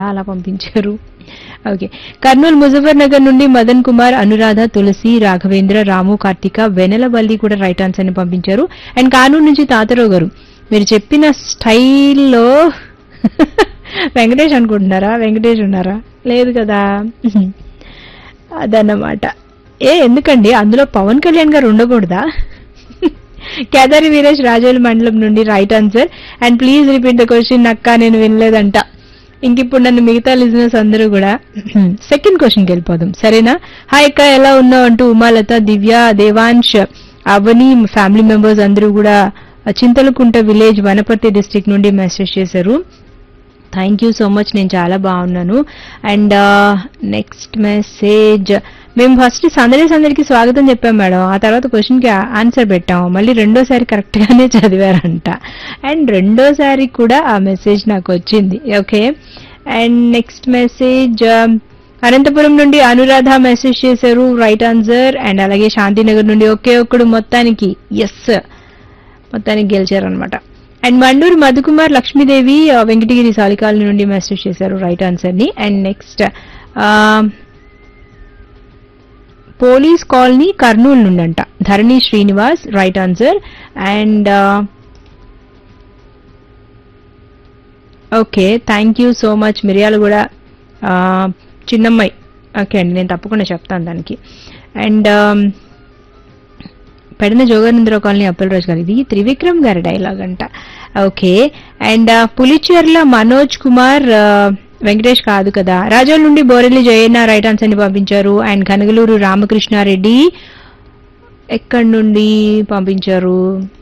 అలా పంపించారు ఓకే కర్నూలు ముజఫర్ నగర్ నుండి మదన్ కుమార్ అనురాధ తులసి రాఘవేంద్ర రాము కార్తిక వెనలవల్లి కూడా రైట్ ఆన్సర్ ని పంపించారు అండ్ కానూరు నుంచి తాతరావు గారు మీరు చెప్పిన స్టైల్లో వెంకటేష్ అనుకుంటున్నారా వెంకటేష్ ఉన్నారా లేదు కదా అదన్నమాట ఏ ఎందుకండి అందులో పవన్ కళ్యాణ్ గారు ఉండకూడదా కేదారి వీరేష్ రాజోల్ మండలం నుండి right answer and please repeat the question అక్క నేను వినలేదంట ఇంక ఇప్పుడు నన్ను మిగతా లిజినెస్ అందరూ కూడా సెకండ్ క్వశ్చన్కి వెళ్ళిపోదాం సరేనా హాయ్ అక్క ఎలా ఉన్నావు అంటూ ఉమాలత దివ్య దేవాంశ్ అవని ఫ్యామిలీ మెంబర్స్ అందరూ కూడా చింతలకుంట విలేజ్ వనపర్తి డిస్ట్రిక్ట్ నుండి మెసేజ్ చేశారు థ్యాంక్ యూ సో మచ్ నేను చాలా బాగున్నాను అండ్ నెక్స్ట్ మెసేజ్ మేము ఫస్ట్ సందడి సందడికి స్వాగతం చెప్పాం మేడం ఆ తర్వాత క్వశ్చన్కి ఆన్సర్ పెట్టాము మళ్ళీ రెండోసారి కరెక్ట్గానే చదివారంట అండ్ రెండోసారి కూడా ఆ మెసేజ్ నాకు వచ్చింది okay and next message Anantapuram నుండి అనురాధ మెసేజ్ చేశారు రైట్ ఆన్సర్ అండ్ అలాగే శాంతినగర్ నుండి ఒకే ఒక్కడు మొత్తానికి ఎస్ మొత్తానికి గెలిచారనమాట అండ్ మండూరు మధుకుమార్ లక్ష్మీదేవి ఆ, వెంకటగిరి సాలికాల నుండి మెసేజ్ చేశారు రైట్ ఆన్సర్ ని and next police colony Kurnool నుండి అంట Dharani Srinivas right answer and okay thank you so much మిరియాలు కూడా ఆ, చిన్నమ్మాయి ఓకే అండి నేను తప్పకుండా చెప్తాను దానికి అండ్ పెడన జోగానందరావు కాలనీ అప్పలరాజు గారు ఇది త్రివిక్రమ్ గారి డైలాగ్ అంట ఓకే అండ్ పులిచెర్ల మనోజ్ కుమార్ ఆ, వెంకటేష్ కాదు కదా రాజోల్ నుండి బోరెల్లి జయన్న రైట్ ఆన్సర్ ని పంపించారు అండ్ కనగలూరు రామకృష్ణారెడ్డి ఎక్కడి నుండి పంపించారు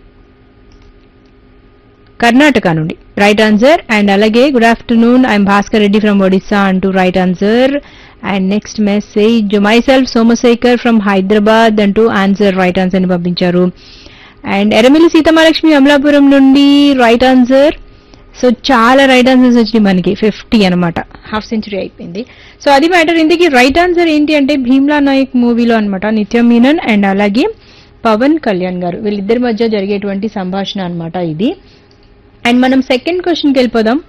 కర్ణాటక నుండి రైట్ ఆన్సర్ అండ్ అలాగే good afternoon I'm Bhaskar Reddy from Odisha అంటూ right answer and next message myself Somasekhar from Hyderabad అంటూ ఆన్సర్ రైట్ ఆన్సర్ ని పంపించారు అండ్ ఎరమిలి సీతమహాలక్ష్మి అమలాపురం నుండి రైట్ ఆన్సర్ సో చాలా రైట్ ఆన్సర్స్ వచ్చినాయి మనకి ఫిఫ్టీ అనమాట హాఫ్ సెంచరీ అయిపోయింది సో అది మ్యాటర్ ఇందుకి రైట్ ఆన్సర్ ఏంటి అంటే భీమ్లా నాయక్ మూవీలో అనమాట నిత్యం మీనన్ అండ్ అలాగే పవన్ కళ్యాణ్ గారు వీళ్ళిద్దరి మధ్య జరిగేటువంటి సంభాషణ అన్నమాట ఇది అండ్ మనం సెకండ్ క్వశ్చన్కి వెళ్ళిపోదాం